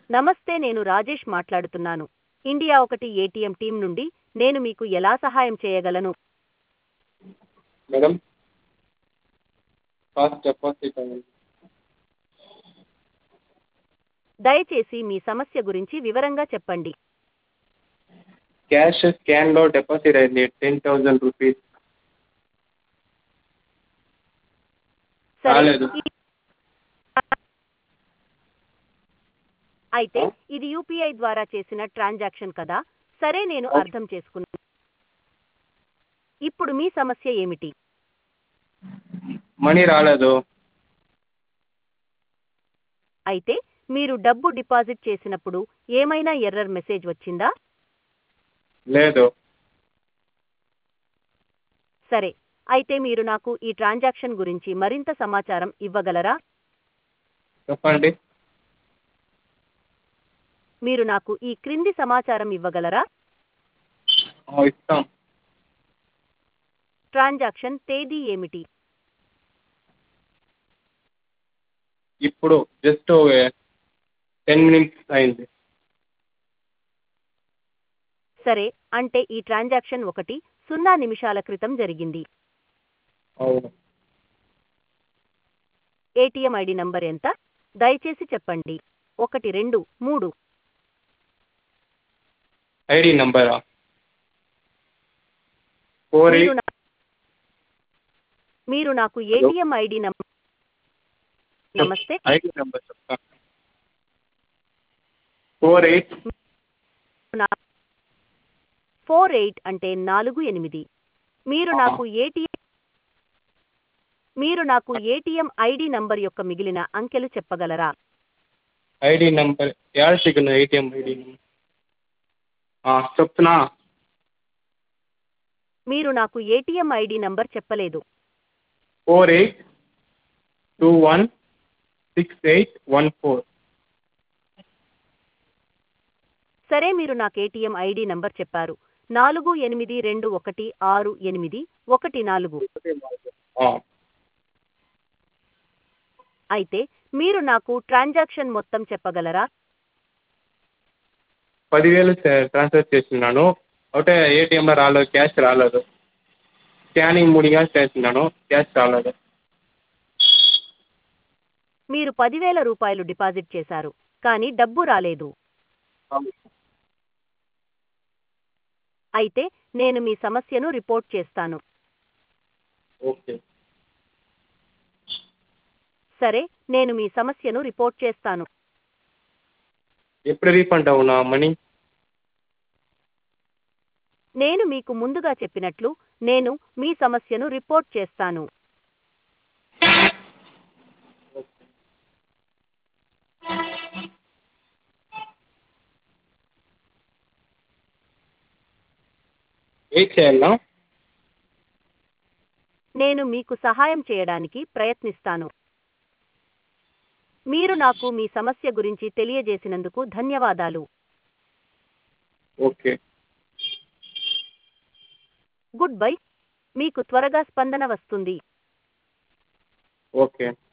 నమస్తే నేను రాజేష్ మాట్లాడుతున్నాను ఇండియా ఒకటి ఏటీఎం టీం నుండి నేను మీకు ఎలా సహాయం చేయగలను మేడం ఫాస్ట్ డిపాజిట్ అవ్వాలి దయచేసి మీ సమస్య గురించి వివరంగా చెప్పండి క్యాష్ స్కాన్లో డిపాజిట్ అయింది టెన్ థౌజండ్ రూపీస్ సరే రాలేదు. ఈ- అయితే ఇది యూపీఐ ద్వారా చేసిన ట్రాన్సాక్షన్ కదా సరే నేను ఓకే. అర్థం చేసుకున్నాను ఇప్పుడు మీ సమస్య ఏమిటి మనీ రాలేదు అయితే మీరు డబ్బు డిపాజిట్ చేసినప్పుడు ఏమైనా ఎర్రర్ మెసేజ్ వచ్చిందా లేదు సరే అయితే మీరు నాకు ఈ ట్రాన్సాక్షన్ గురించి మరింత సమాచారం ఇవ్వగలరా చెప్పండి మీరు నాకు ఈ క్రింది సమాచారం ఇవ్వగలరా ఆ, ఇస్తాం ట్రాన్సాక్షన్ తేదీ ఏమిటి ఇప్పుడు జస్ట్ టెన్ మినిట్స్ అయింది సరే అంటే ఈ ట్రాన్సాక్షన్ ఒకటి సున్నా నిమిషాల క్రితం జరిగింది అవును ఏటీఎం ఐడి నంబర్ ఎంత దయచేసి చెప్పండి ఒకటి రెండు మూడు ఐడి నంబరా ఫోర్ మీరు ఎయిట్ నా- మీరు నాకు ఏటీఎం ఐడి నంబర్ నమస్తే ఐడి నంబర్ చెప్తా ఫోర్ ఎయిట్ ఫోర్ ఎయిట్ అంటే నాలుగు ఎనిమిది మీరు ఆ. నాకు ఏటీఎం మీరు నాకు ఏటీఎం ఐడి నంబర్ యొక్క మిగిలిన అంకెలు చెప్పగలరా ఐడి నంబర్ యాడ్ సిగ్న ఏటీఎం ఐడి చెప్తున్నా మీరు నాకు ఏటీఎం ఐడి నంబర్ చెప్పలేదు four eight two one six eight one four సరే మీరు నాకు ఏటీఎం ఐడి నంబర్ చెప్పారు నాలుగు ఎనిమిది రెండు ఒకటి ఆరు ఎనిమిది ఒకటి నాలుగు అయితే మీరు నాకు ట్రాన్సాక్షన్ మొత్తం చెప్పగలరా పదివేలు ట్రాన్స్ఫర్ చేస్తున్నాను ఒకటే ఏటీఎంలో రాలేదు క్యాష్ రాలేదు స్కానింగ్ మూడుగా చేస్తున్నాను క్యాష్ రాలేదు మీరు పదివేల రూపాయలు డిపాజిట్ చేశారు కానీ డబ్బు రాలేదు అయితే నేను మీ సమస్యను రిపోర్ట్ చేస్తాను ఓకే సరే నేను మీ సమస్యను రిపోర్ట్ చేస్తాను ఎప్పుడు రీఫండ్ అవునా మనీ నేను మీకు ముందుగా చెప్పినట్లు నేను మీ సమస్యను రిపోర్ట్ చేస్తాను వెయిట్ చేయాలా నేను మీకు సహాయం చేయడానికి ప్రయత్నిస్తాను మీరు నాకు మీ సమస్య గురించి తెలియజేసినందుకు ధన్యవాదాలు ఓకే గుడ్ బై మీకు త్వరగా స్పందన వస్తుంది ఓకే